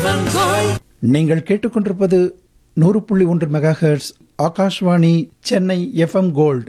நீங்கள் கேட்டுக்கொண்டிருப்பது நூறு புள்ளி ஒன்று megahertz Akashvani Chennai FM gold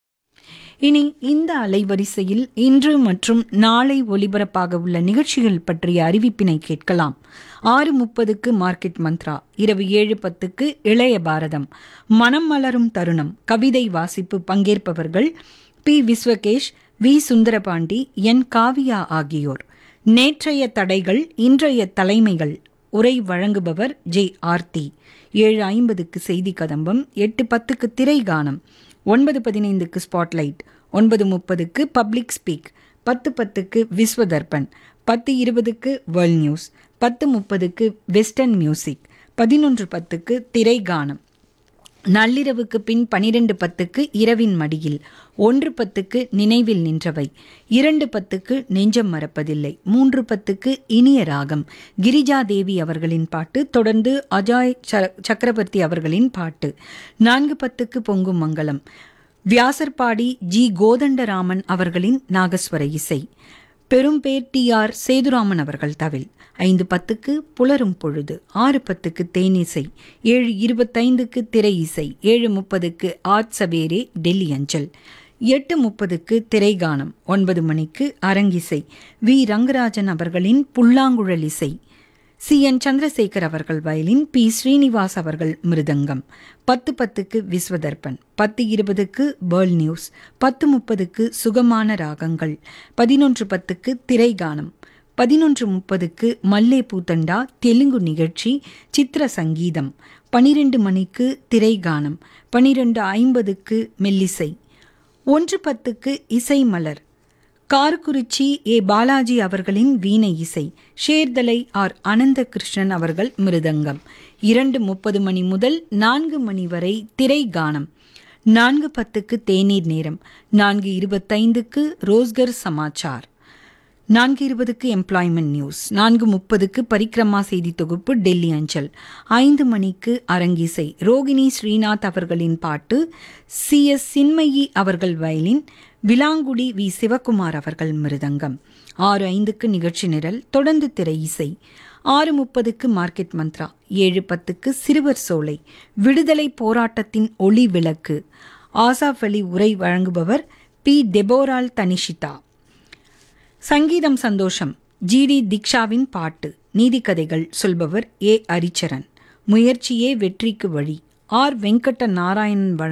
இனி இந்த அலைவரிசையில் இன்று மற்றும் நாளை ஒலிபரப்பாக உள்ள நிகழ்ச்சிகள் பற்றிய அறிவிப்பினை கேட்கலாம் ஆறு முப்பதுக்கு மார்க்கெட் மந்த்ரா இரவு ஏழு பத்துக்கு இளைய பாரதம் மனம் மலரும் தருணம் கவிதை வாசிப்பு பங்கேற்பவர்கள் P Viswakesh V Sundarapandi N Kavya ஆகியோர் நேற்றைய தடைகள் இன்றைய தலைமைகள் உரை வழங்குபவர் ஜே ஆர்த்தி ஏழு ஐம்பதுக்கு செய்தி கதம்பம் எட்டு பத்துக்கு திரைகானம் ஒன்பது பதினைந்துக்கு ஸ்பாட்லைட் ஒன்பது முப்பதுக்கு பப்ளிக் ஸ்பீக் பத்து பத்துக்கு விஸ்வதர்பன் பத்து இருபதுக்கு வேர்ல்ட் நியூஸ் பத்து முப்பதுக்கு வெஸ்டர்ன் மியூசிக் பதினொன்று பத்துக்கு திரைகானம் நள்ளிரவுக்கு பின் பனிரெண்டு பத்துக்கு இரவின் மடியில் ஒன்று பத்துக்கு நினைவில் நின்றவை இரண்டு பத்துக்கு நெஞ்சம் மறப்பதில்லை மூன்று பத்துக்கு இனிய ராகம் கிரிஜா தேவி அவர்களின் பாட்டு தொடர்ந்து அஜாய் ச- சக்கரவர்த்தி அவர்களின் பாட்டு நான்கு பத்துக்கு பொங்கும் மங்களம் வியாசர்பாடி ஜி கோதண்டராமன் அவர்களின் நாகஸ்வர இசை பெரும்பேர் டி ஆர் சேதுராமன் அவர்கள் தவில் ஐந்து பத்துக்கு புலரும் பொழுது ஆறு பத்துக்கு தேனிசை ஏழு இருபத்தைந்துக்கு திரை இசை ஏழு முப்பதுக்கு ஆட் சவேரே டெல்லி அஞ்சல் எட்டு முப்பதுக்கு திரைகானம் ஒன்பது மணிக்கு அரங்கிசை வி ரங்கராஜன் அவர்களின் புல்லாங்குழல் இசை சி என் சந்திரசேகர் அவர்கள் வயலின் பி ஸ்ரீனிவாஸ் அவர்கள் மிருதங்கம் பத்து பத்துக்கு விஸ்வதர்பன் பத்து இருபதுக்கு வேர்ல்ட் நியூஸ் பத்து முப்பதுக்கு சுகமான ராகங்கள் பதினொன்று பத்துக்கு திரைகானம் பதினொன்று முப்பதுக்கு மல்லே பூத்தண்டா தெலுங்கு நிகழ்ச்சி சித்திர சங்கீதம் பனிரெண்டு மணிக்கு திரைகானம் பனிரெண்டு ஐம்பதுக்கு மெல்லிசை ஒன்று பத்துக்கு இசை மலர் காரக்குறிச்சி ஏ பாலாஜி அவர்களின் வீணை இசை ஷேர்தலை ஆர் அனந்த கிருஷ்ணன் அவர்கள் மிருதங்கம் இரண்டு முப்பது மணி முதல் நான்கு மணி வரை திரை கானம் நான்கு பத்துக்கு தேநீர் நேரம் நான்கு இருபத்தைந்துக்கு ரோஸ்கர் சமாச்சார் நான்கு இருபதுக்கு எம்ப்ளாய்மெண்ட் நியூஸ் நான்கு முப்பதுக்கு பரிக்ரமா செய்தி தொகுப்பு டெல்லி அஞ்சல் ஐந்து மணிக்கு அரங்கிசை ரோகிணி ஸ்ரீநாத் அவர்களின் பாட்டு சி எஸ் சின்மயி அவர்கள் வயலின் விலாங்குடி வி சிவகுமார் அவர்கள் மிருதங்கம் ஆறு ஐந்துக்கு நிகழ்ச்சி நிரல் தொடர்ந்து திரை இசை ஆறு முப்பதுக்கு மார்க்கெட் மந்த்ரா ஏழு பத்துக்கு சிறுவர் சோலை விடுதலை போராட்டத்தின் ஒளி விளக்கு ஆசாஃப் அலி உரை வழங்குபவர் பி டெபோரால் தனிஷிதா சங்கீதம் சந்தோஷம் ஜிடி தீக்ஷாவின் பாட்டு நீதிக்கதைகள் சொல்பவர் ஏ அரிச்சரன் முயற்சியே வெற்றிக்கு வழி ஆர் வெங்கட்ட நாராயணன் வழ